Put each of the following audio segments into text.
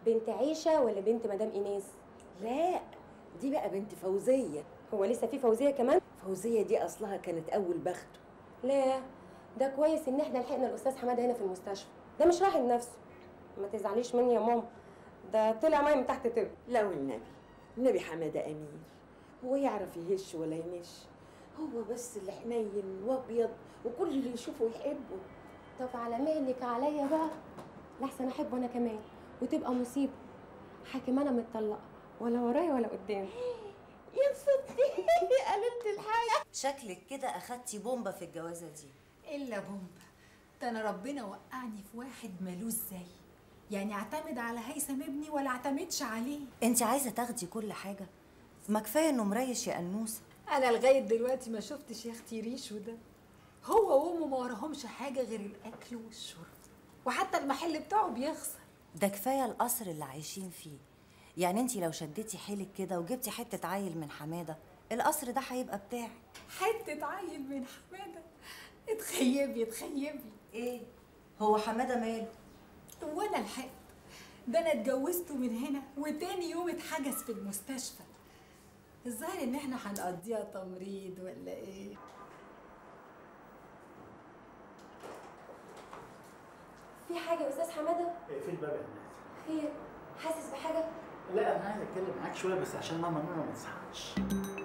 بنت عيشه ولا بنت مدام ايناس لا دي بقى بنت فوزيه هو لسه في فوزيه كمان فوزيه دي اصلها كانت اول بخته لا ده كويس ان احنا لحقنا الاستاذ حماده هنا في المستشفى ده مش راحل نفسه ما تزعليش مني يا ماما ده طلع معايا من تحت تبر لا والنبي النبي حماده امير هو يعرف يهش ولا ينش هو بس اللي حنين وابيض وكل اللي يشوفه يحبه طب على مهلك عليا بقى لحسن احبه انا كمان وتبقى مصيبه حاكم انا متطلقه ولا ورايا ولا قدامي يا ستي قللت الحاجه شكلك كده اخدتي بومبا في الجوازه دي الا بومبا ده انا ربنا وقعني في واحد مالوش زي يعني اعتمد على هيثم ابني ولا اعتمدش عليه انت عايزه تاخدي كل حاجه ما كفايه انه مريش يا انوسه انا لغايه دلوقتي ما شفتش يا اختي ريشو ده هو وامه ما وراهمش حاجه غير الاكل والشرب وحتى المحل بتاعه بيخسر ده كفايه القصر اللي عايشين فيه يعني انت لو شدتي حيلك كده وجبتي حته عيل من حماده القصر ده هيبقى بتاعك حته عيل من حماده اتخيبي اتخيبي ايه هو حماده ماله وانا لحقت ده انا اتجوزته من هنا وتاني يوم اتحجز في المستشفى الظاهر ان احنا هنقضيها تمريض ولا ايه في حاجه يا استاذ حماده في الباب يا هناك خير حاسس بحاجه لا انا عايز اتكلم معاك شويه بس عشان ماما نونا ما تصحاش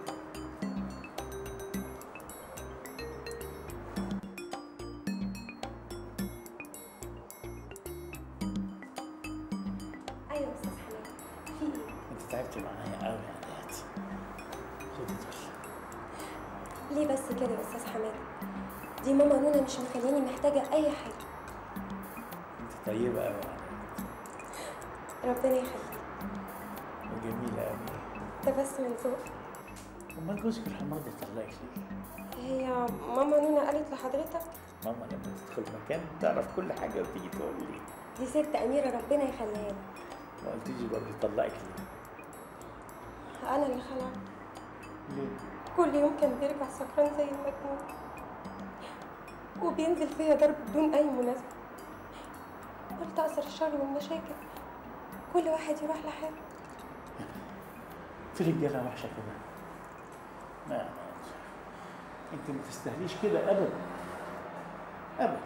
ايوه يا استاذ حماده في ايه انت تعبت معايا قوي يا هناك خدي دول ليه بس كده يا استاذ حماده دي ماما نونا مش مخليني محتاجه اي حاجه انت طيبه قوي يا ربنا يخليك هناك وجميله قوي ده بس من ذوقك امال جوزك الحمار ده طلعك ليه؟ هي ماما نونا قالت لحضرتك ماما لما تدخل مكان تعرف كل حاجه وتيجي تقول لي دي ست اميره ربنا يخليها لي ما قلتيش برضه طلعك ليه؟ انا اللي خلعت ليه؟ كل يوم كان بيرجع سكران زي المجنون وبينزل فيا ضرب بدون اي مناسبه قلت اثر الشر والمشاكل كل واحد يروح لحاله في رجاله وحشه كده لا لا انت ما تستاهليش كده ابدا ابدا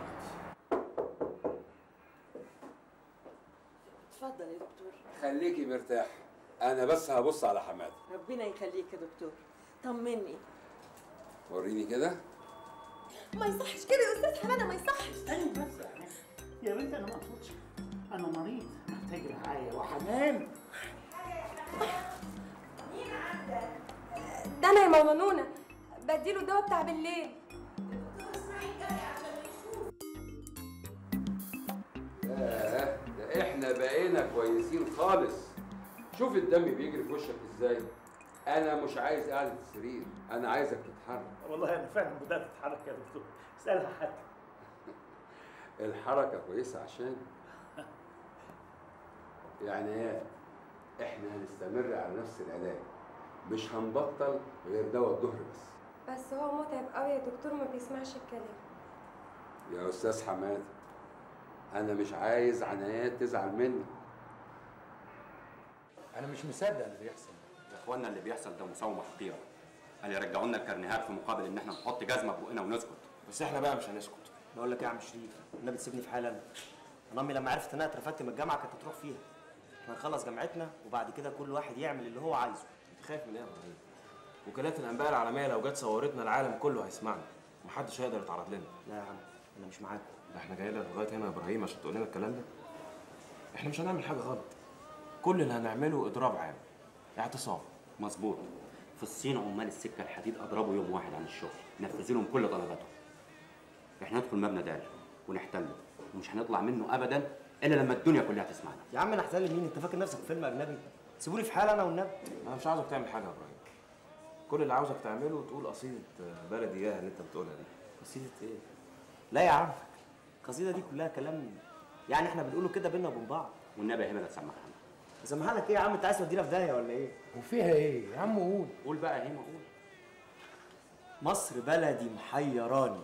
اتفضل يا دكتور خليكي مرتاح انا بس هبص على حماده ربنا يخليك يا دكتور طمني وريني كده ما يصحش كده يا استاذ حماده ما يصحش استني بس يا هناك. يا بنت انا ما اقصدش انا مريض محتاج رعايه وحنان ده انا يا ماما نونا بديله الدواء بتاع بالليل ياه ده احنا بقينا كويسين خالص شوف الدم بيجري في وشك ازاي انا مش عايز قعده السرير انا عايزك تتحرك والله انا فعلا بدات اتحرك يا دكتور اسالها حتى الحركه كويسه عشان يعني ايه احنا هنستمر على نفس العلاج مش هنبطل غير دواء الظهر بس بس هو متعب قوي يا دكتور ما بيسمعش الكلام يا استاذ حماد انا مش عايز عنايات تزعل مني انا مش مصدق اللي بيحصل يا اخوانا اللي بيحصل ده مساومه حقيره قال يرجعوا لنا الكرنيهات في مقابل ان احنا نحط جزمه في بقنا ونسكت بس احنا بقى مش هنسكت بقول لك ايه يا عم شريف النبي تسيبني في حالي انا انا امي لما عرفت ان انا اترفدت من الجامعه كانت هتروح فيها احنا نخلص جامعتنا وبعد كده كل واحد يعمل اللي هو عايزه انت خايف من ايه يا ابراهيم وكالات الانباء العالميه لو جت صورتنا العالم كله هيسمعنا محدش هيقدر يتعرض لنا لا يا عم انا مش معاكم ده احنا جايين لك لغايه هنا يا ابراهيم عشان تقول لنا الكلام ده احنا مش هنعمل حاجه غلط كل اللي هنعمله اضراب عام اعتصام مظبوط في الصين عمال السكه الحديد اضربوا يوم واحد عن الشغل نفذوا لهم كل طلباتهم احنا ندخل مبنى داري ونحتله ومش هنطلع منه ابدا الا لما الدنيا كلها تسمعنا يا عم انا احسن لي مين انت فاكر نفسك في فيلم اجنبي سيبوني في حالي انا والنبي انا مش عاوزك تعمل حاجه يا ابراهيم كل اللي عاوزك تعمله تقول قصيده بلدي اياها اللي انت بتقولها دي قصيده ايه لا يا عم القصيده دي كلها كلام يعني احنا بنقوله كده بينا وبين بعض والنبي يا هبه لا تسمعها سامحها لك ايه يا عم انت عايز تودينا في داهيه ولا ايه وفيها ايه يا عم قول قول بقى يا هيما قول مصر بلدي محيراني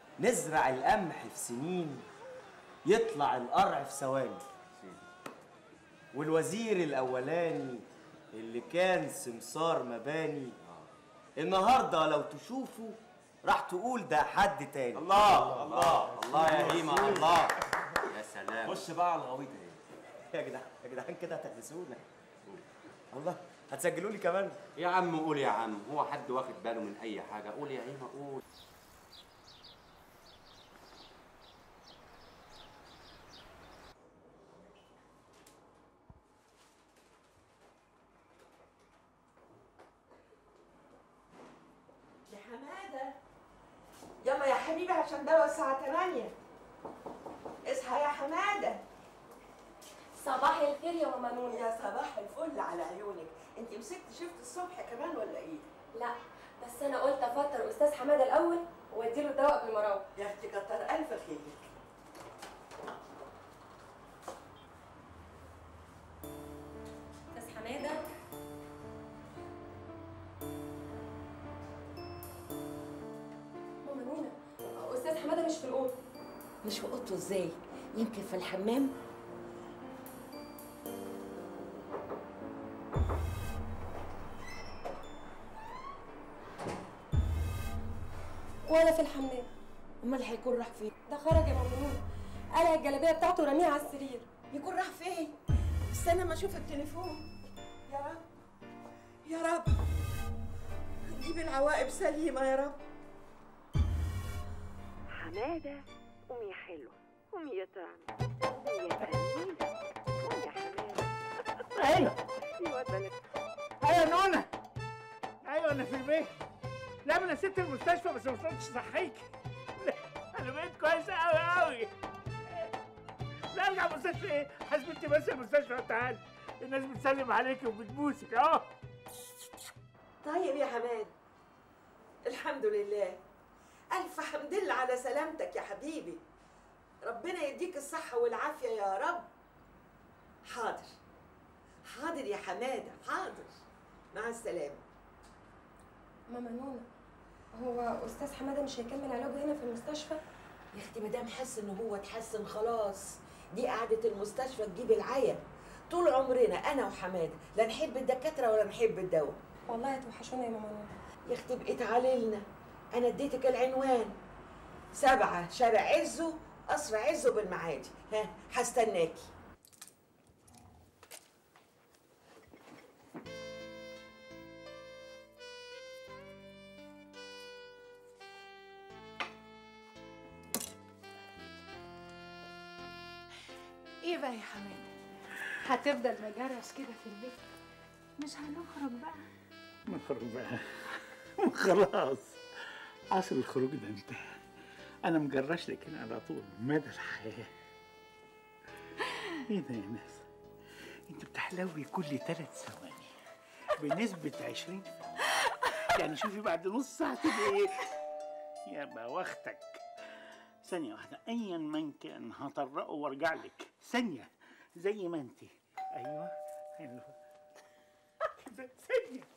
نزرع القمح في سنين يطلع القرع في ثواني والوزير الاولاني اللي كان سمسار مباني النهارده لو تشوفه راح تقول ده حد تاني الله الله الله يا هيما الله يا سلام خش بقى على الغويط اهي يا جدعان يا جدعان كده هتحبسونا الله هتسجلوا لي كمان يا عم قول يا عم هو حد واخد باله من اي حاجه قول يا هيما قول يا حماده يلا يا حبيبي عشان دواء الساعه 8 اصحى يا حماده صباح الخير يا ماما نونا يا صباح الفل على عيونك انت مسكت شفت الصبح كمان ولا ايه لا بس انا قلت افطر استاذ حماده الاول واديله الدواء قبل ما اروح يا اختي كتر الف خيرك استاذ حماده ماما نونا استاذ حماده مش في الاوضه مش في اوضته ازاي يمكن في الحمام ولا في الحمام امال هيكون راح فين ده خرج يا ماما نونا قلع الجلابيه بتاعته ورميها على السرير يكون راح فين استنى ما اشوف التليفون يا رب يا رب جيب العواقب سليمه يا رب حمادة قومي يا حلوة قومي يا طعم قومي يا فنينة قومي يا حمادة ايوه ايوه ده ايوه نونا ايوه انا في البيت لا انا سبت المستشفى بس ما وصلتش صحيك انا بقيت كويس قوي قوي لا ارجع المستشفى ايه حسبتي بس المستشفى تعال الناس بتسلم عليك وبتبوسك اه طيب يا حماد الحمد لله ألف حمد لله على سلامتك يا حبيبي ربنا يديك الصحة والعافية يا رب حاضر حاضر يا حمادة حاضر مع السلامة ماما نونا هو استاذ حماده مش هيكمل علاجه هنا في المستشفى يا اختي مدام حس ان هو اتحسن خلاص دي قعدة المستشفى تجيب العيا طول عمرنا انا وحماده لا نحب الدكاتره ولا نحب الدواء والله هتوحشونا يا ماما نونا يا اختي بقيت عليلنا انا اديتك العنوان سبعة شارع عزه قصر عزه بالمعادي ها هستناكي ايه بقى يا حماده هتفضل مجرس كده في البيت مش هنخرج بقى نخرج بقى خلاص عصر الخروج ده انتهى انا مجرش لك هنا على طول مدى الحياه ايه ده يا ناس انت بتحلوي كل ثلاث ثواني بنسبة 20 يعني شوفي بعد نص ساعة تبقى ايه يا بوختك ثانية واحدة أيا من كان هطرقه وارجع لك ثانية زي ما انت أيوه حلو كده ثانية